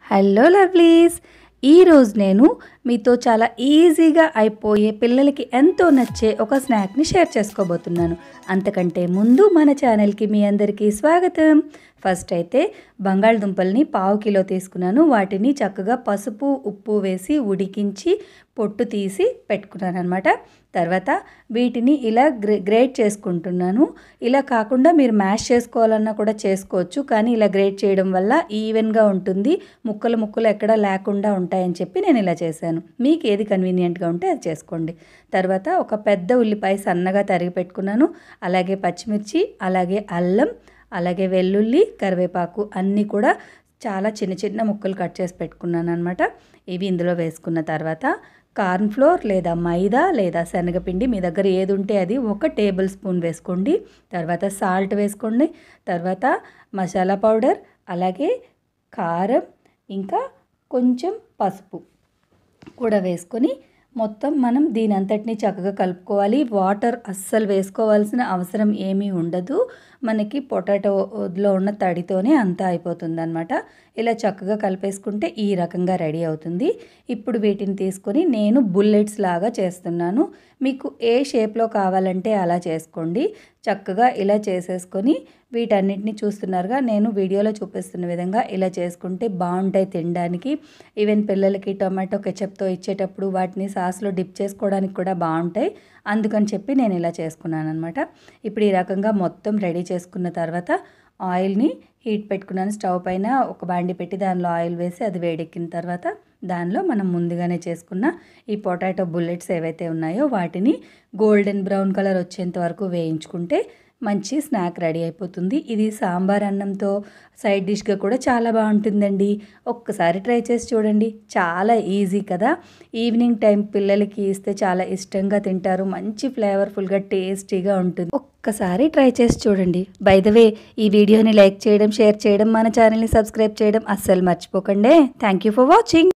hello lovelies ఈరోజు నేను మీతో చాలా ఈజీగా అయిపోయే పిల్లలకి ఎంతో నచ్చే ఒక స్నాక్ని షేర్ చేసుకోబోతున్నాను అంతకంటే ముందు మన ఛానల్కి మీ అందరికీ స్వాగతం ఫస్ట్ అయితే బంగాళదుంపల్ని పావు కిలో తీసుకున్నాను వాటిని చక్కగా పసుపు ఉప్పు వేసి ఉడికించి పొట్టు తీసి పెట్టుకున్నాను అనమాట తర్వాత వీటిని ఇలా గ్రే గ్రేట్ చేసుకుంటున్నాను ఇలా కాకుండా మీరు మ్యాష్ చేసుకోవాలన్నా కూడా చేసుకోవచ్చు కానీ ఇలా గ్రేట్ చేయడం వల్ల ఈవెన్గా ఉంటుంది ముక్కలు ముక్కలు ఎక్కడ లేకుండా ఉంటాయని చెప్పి నేను ఇలా చేశాను మీకు ఏది కన్వీనియంట్గా ఉంటే అది చేసుకోండి తర్వాత ఒక పెద్ద ఉల్లిపాయ సన్నగా తరిగి పెట్టుకున్నాను అలాగే పచ్చిమిర్చి అలాగే అల్లం అలాగే వెల్లుల్లి కరివేపాకు అన్నీ కూడా చాలా చిన్న చిన్న ముక్కలు కట్ చేసి పెట్టుకున్నాను అనమాట ఇవి ఇందులో వేసుకున్న తర్వాత కార్న్ ఫ్లోర్ లేదా మైదా లేదా శనగపిండి మీ దగ్గర ఏది ఉంటే అది ఒక టేబుల్ స్పూన్ వేసుకోండి తర్వాత సాల్ట్ వేసుకోండి తర్వాత మసాలా పౌడర్ అలాగే కారం ఇంకా కొంచెం పసుపు కూడా వేసుకొని మొత్తం మనం దీని అంతటిని చక్కగా కలుపుకోవాలి వాటర్ అస్సలు వేసుకోవాల్సిన అవసరం ఏమీ ఉండదు మనకి పొటాటోలో ఉన్న తడితోనే అంతా అయిపోతుంది అనమాట ఇలా చక్కగా కలిపేసుకుంటే ఈ రకంగా రెడీ అవుతుంది ఇప్పుడు వీటిని తీసుకొని నేను బుల్లెట్స్ లాగా చేస్తున్నాను మీకు ఏ షేప్లో కావాలంటే అలా చేసుకోండి చక్కగా ఇలా చేసేసుకొని వీటన్నిటిని చూస్తున్నారుగా నేను వీడియోలో చూపిస్తున్న విధంగా ఇలా చేసుకుంటే బాగుంటాయి తినడానికి ఈవెన్ పిల్లలకి టొమాటో కెచప్తో ఇచ్చేటప్పుడు వాటిని సాస్లో డిప్ చేసుకోవడానికి కూడా బాగుంటాయి అందుకని చెప్పి నేను ఇలా చేసుకున్నాను అనమాట ఇప్పుడు ఈ రకంగా మొత్తం రెడీ చేసుకున్న తర్వాత ఆయిల్ని హీట్ పెట్టుకున్నాను స్టవ్ పైన ఒక బాండి పెట్టి దానిలో ఆయిల్ వేసి అది వేడెక్కిన తర్వాత దానిలో మనం ముందుగానే చేసుకున్న ఈ పొటాటో బుల్లెట్స్ ఏవైతే ఉన్నాయో వాటిని గోల్డెన్ బ్రౌన్ కలర్ వచ్చేంత వరకు వేయించుకుంటే మంచి స్నాక్ రెడీ అయిపోతుంది ఇది సాంబార్ అన్నంతో సైడ్ డిష్గా కూడా చాలా బాగుంటుందండి ఒక్కసారి ట్రై చేసి చూడండి చాలా ఈజీ కదా ఈవినింగ్ టైం పిల్లలకి ఇస్తే చాలా ఇష్టంగా తింటారు మంచి ఫ్లేవర్ఫుల్గా టేస్టీగా ఉంటుంది ఒక్కసారి ట్రై చేసి చూడండి బై ద వే ఈ వీడియోని లైక్ చేయడం షేర్ చేయడం మన ఛానల్ని సబ్స్క్రైబ్ చేయడం అస్సలు మర్చిపోకండి థ్యాంక్ యూ ఫర్ వాచింగ్